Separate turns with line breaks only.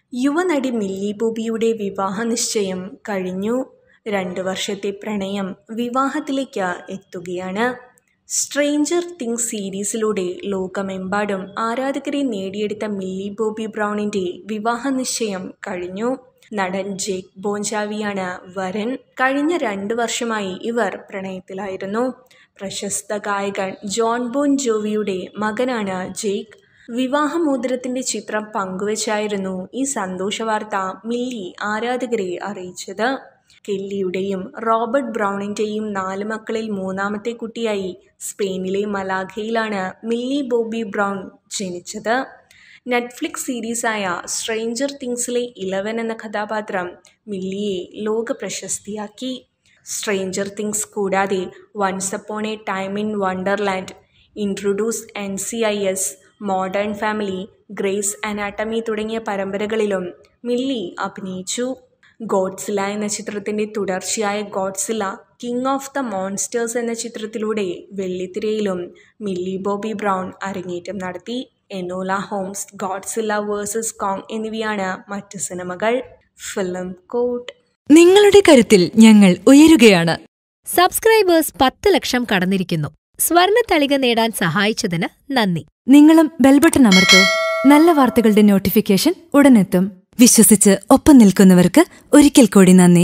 യുവനടി milli ബോബിയുടെ വിവാഹ നിശ്ചയം കഴിഞ്ഞു രണ്ട് വർഷത്തെ പ്രണയം വിവാഹത്തിലേക്ക് എത്തുകയാണ് സ്ട്രേഞ്ചർ തിങ്സ് സീരീസിലൂടെ ലോകമെമ്പാടും ആരാധകരെ നേടിയെടുത്ത മില്ലി ബോബി ബ്രൗണിൻ്റെ വിവാഹ നിശ്ചയം കഴിഞ്ഞു നടൻ ജേക്ക് ബോഞ്ചാവിയാണ് വരൻ കഴിഞ്ഞ രണ്ട് വർഷമായി ഇവർ പ്രണയത്തിലായിരുന്നു പ്രശസ്ത ഗായകൻ ജോൺ ബോൺ ജോവിയുടെ മകനാണ് ജേക്ക് വിവാഹമോതിരത്തിന്റെ ചിത്രം പങ്കുവച്ചായിരുന്നു ഈ സന്തോഷ വാർത്ത മില്ലി ആരാധകരെ അറിയിച്ചത് കെല്ലിയുടെയും റോബർട്ട് ബ്രൗണിൻ്റെയും നാല് മക്കളിൽ മൂന്നാമത്തെ കുട്ടിയായി സ്പെയിനിലെ മലാഖയിലാണ് മില്ലി ബോബി ബ്രൗൺ ജനിച്ചത് നെറ്റ്ഫ്ലിക്സ് സീരീസായ സ്ട്രേഞ്ചർ തിങ്സിലെ ഇലവൻ എന്ന കഥാപാത്രം മില്ലിയെ ലോക പ്രശസ്തിയാക്കി സ്ട്രേഞ്ചർ തിങ്സ് കൂടാതെ Once Upon a Time in Wonderland introduce N C I S Modern Family Grey's Anatomy തുടങ്ങിയ പരമ്പരകളിലും മില്ലി അഭിനയിച്ചു ഗോഡ്സില എന്ന ചിത്രത്തിൻ്റെ തുടർച്ചയായ Godzilla King of the Monsters എന്ന ചിത്രത്തിലൂടെ വെള്ളിത്തിരയിലും മില്ലി ബോബി ബ്രൗൺ അരങ്ങേറ്റം നടത്തി Enola Holmes Godzilla versus Kong എന്നിവയാണ് മറ്റ് സിനിമകൾ ഫിലിം കോട്ട്
നിങ്ങളുടെ കരുത്തിൽ ഞങ്ങൾ ഉയരുകയാണ്
സബ്സ്ക്രൈബേഴ്സ് പത്ത് ലക്ഷം കടന്നിരിക്കുന്നു സ്വർണ തളിക നേടാൻ സഹായിച്ചതിന് നന്ദി
നിങ്ങളും ബെൽബട്ടൺ അമർത്തോ നല്ല വാർത്തകളുടെ നോട്ടിഫിക്കേഷൻ ഉടനെത്തും വിശ്വസിച്ച് ഒപ്പം നിൽക്കുന്നവർക്ക് ഒരിക്കൽ കൂടി നന്ദി